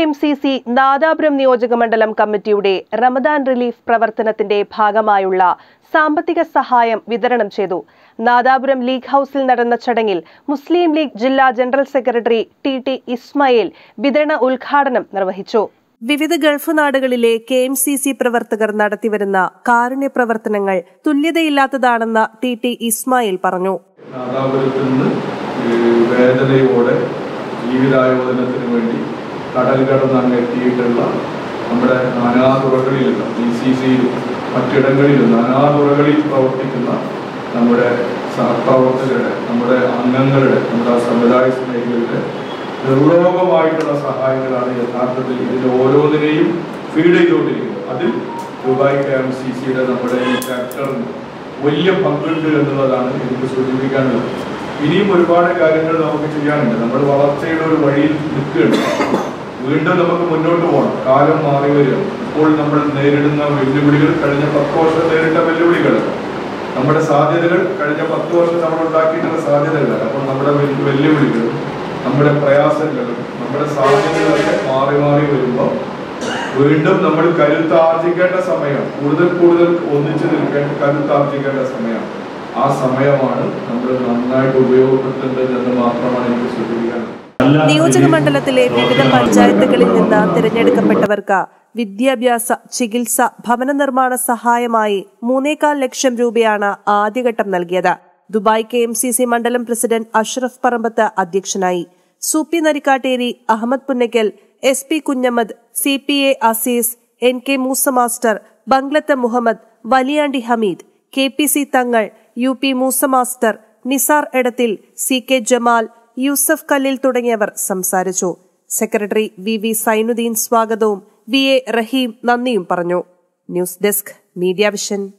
M C C Nadapuram നിയോജക മണ്ഡലം കമ്മിറ്റിയുടെ റമദാൻ റിലീഫ് പ്രവർത്തനത്തിന്റെ ഭാഗമായുള്ള സാമ്പത്തിക സഹായം വിതരണം ചെയ്തു നാദാപുരം ലീഗ് ഹൌസിൽ നടന്ന ചടങ്ങിൽ മുസ്ലിം ലീഗ് ജില്ലാ general secretary T T Ismail വിതരണ ഉദ്ഘാടനം നിർവഹിച്ചു വിവിധ ഗൾഫ് നാടുകളിലെ കെ എം സി സി പ്രവർത്തകർ നടത്തിവരുന്ന കാരുണ്യ പ്രവർത്തനങ്ങൾ തുല്യതയില്ലാത്തതാണെന്ന് ടി ടി ഇസ്മായിൽ പറഞ്ഞു നാദാപുരത്ത് നിന്ന് ഏഹ് വേദനയോടെ ജീവിതായോധനത്തിന് വേണ്ടി കടൽ കടന്ന് അങ്ങ് എത്തിയിട്ടുള്ള നമ്മുടെ നാനാതുറകളിലുള്ള ഡി സി സിയിലും മറ്റിടങ്ങളിലും നാനാതുറകളിൽ പ്രവർത്തിക്കുന്ന നമ്മുടെ സഹപ്രവർത്തകരുടെ നമ്മുടെ അംഗങ്ങളുടെ നമ്മുടെ ആ സമുദായ സ്നേഹികളുടെ നിർലോഭമായിട്ടുള്ള സഹായങ്ങളാണ് യഥാർത്ഥത്തിൽ ഇതിന്റെ ഓരോന്നിനെയും ഫീഡ് ചെയ്തുകൊണ്ടിരിക്കുന്നത് അതിൽ ദുബായ് കെ എം സി സിയുടെ നമ്മുടെ ഈ ചാപ്റ്ററിന് വലിയ പങ്കുണ്ട് എന്നുള്ളതാണ് എനിക്ക് സൂചിപ്പിക്കാനുള്ളത് ഇനിയും ഒരുപാട് കാര്യങ്ങൾ നമുക്ക് ചെയ്യാനുണ്ട് നമ്മൾ വളർച്ചയുടെ ഒരു വഴിയിൽ നിൽക്കുകയാണ് വീണ്ടും നമുക്ക് മുന്നോട്ട് പോകണം കാലം മാറി വരിക ഇപ്പോൾ നമ്മൾ നേരിടുന്ന വെല്ലുവിളികൾ കഴിഞ്ഞ പത്ത് വർഷം നേരിട്ട വെല്ലുവിളികളല്ല നമ്മുടെ സാധ്യതകൾ കഴിഞ്ഞ പത്ത് വർഷം നമ്മൾ ഉണ്ടാക്കിയിട്ടുള്ള സാധ്യതകളല്ല അപ്പോൾ നമ്മുടെ വെല്ല് വെല്ലുവിളികളും നമ്മുടെ പ്രയാസങ്ങളും നമ്മുടെ സാധ്യതകളൊക്കെ മാറി മാറി വരുമ്പോൾ വീണ്ടും നമ്മൾ കരുത്താർജിക്കേണ്ട സമയം കൂടുതൽ കൂടുതൽ ഒന്നിച്ചു നിൽക്കേണ്ട കരുത്താർജിക്കേണ്ട സമയം ആ സമയമാണ് നമ്മൾ നന്നായിട്ട് ഉപയോഗപ്പെടുത്തേണ്ടത് എന്ന് മാത്രമാണ് എനിക്ക് സൂചിപ്പിക്കാനുള്ളത് നിയോജക മണ്ഡലത്തിലെ വിവിധ പഞ്ചായത്തുകളിൽ നിന്ന് തിരഞ്ഞെടുക്കപ്പെട്ടവർക്ക് വിദ്യാഭ്യാസ ചികിത്സ ഭവന നിർമ്മാണ സഹായമായി മൂന്നേകാൽ ലക്ഷം രൂപയാണ് ആദ്യഘട്ടം നൽകിയത് Dubai K M C C മണ്ഡലം പ്രസിഡന്റ് അഷ്റഫ് പറമ്പത്ത് അധ്യക്ഷനായി Soopy Narikkatteri Ahammed Punnakkal S P Kunhammad C P A Aziz N K Moosa master Banglath Muhammad Valiyandi Hameed K P C Thangal U P Moosa master Nisar Edathil C K Jamal Yusuf Kallil തുടങ്ങിയവർ സംസാരിച്ചു സെക്രട്ടറി വി വി സൈനുദ്ദീൻ സ്വാഗതവും വി എ റഹീം നന്ദിയും പറഞ്ഞു ന്യൂസ് ഡെസ്ക് മീഡിയ വിഷൻ